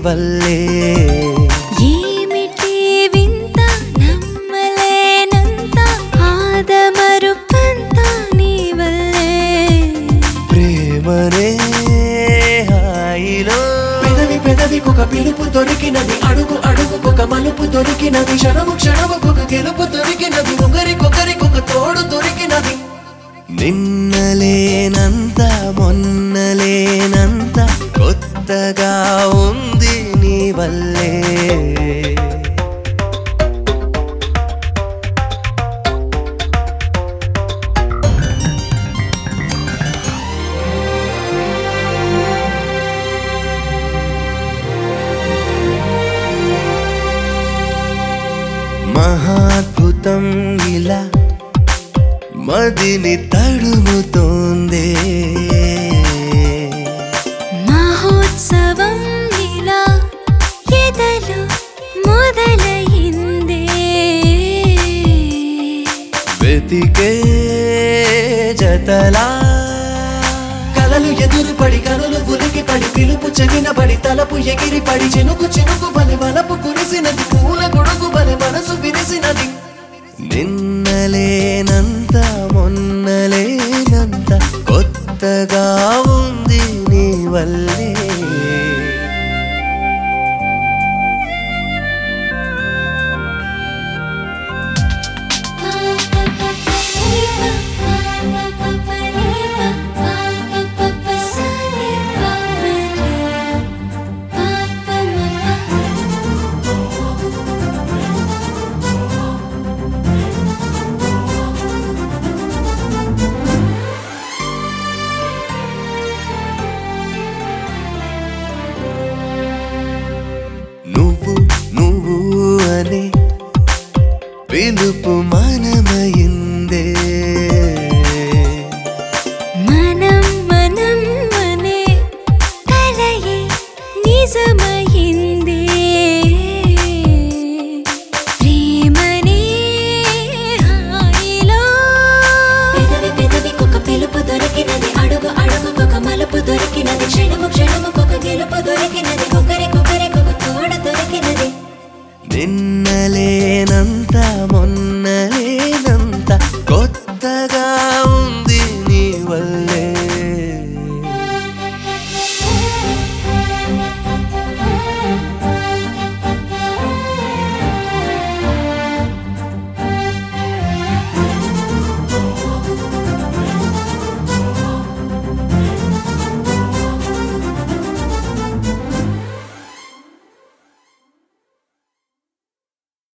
వల్లే ఏమిటి వింత నమ్మలేనంత ఆదమరుపంత నీ వల్లే ప్రేమనే హాయిలో పెదవి పెదవికొక పిలుపు దొరికినది అడుగు అడుగుకొక మలుపు దొరికినది క్షణము క్షణముకొక గెలుపు దొరికినది ఒకరికొకరికొక తోడు దొరికినది నిన్నలేనంత మొన్నలేనంత కొత్తగా ఉంది నీ వల్లే మహాద్భుతం ఇలా మదిని తడుముతోందే మహోత్సవం ఇలా ఎదలు మొదలైందే వెతికే జతలా కలలు ఎదురుపడి కనులు ఉలికి పడి పిలుపు చెవిన పడి తలపు ఎగిరి పడి చినుకు చినుకు బలి వలపు కురిసినది పూల గొడుగు బలి మనసు విరిసినది నిన్నలేనంత మొన్నలేనంత కొత్తగా ఉంది నీ వల్లే నువ్వు నువ్వు అనే పిలుపు మనమయిందే మనం మనం అనే కలయే నిజమైందే ప్రేమనే హాయిలో పెదవి పెదవికొక పిలుపు దొరికినది అడుగు అడుగుకొక మలుపు దొరికినది క్షణము క్షణముకొక గెలుపు దొరికినది ఒకరికొకరికొక తోడ దొరికినది నిన్న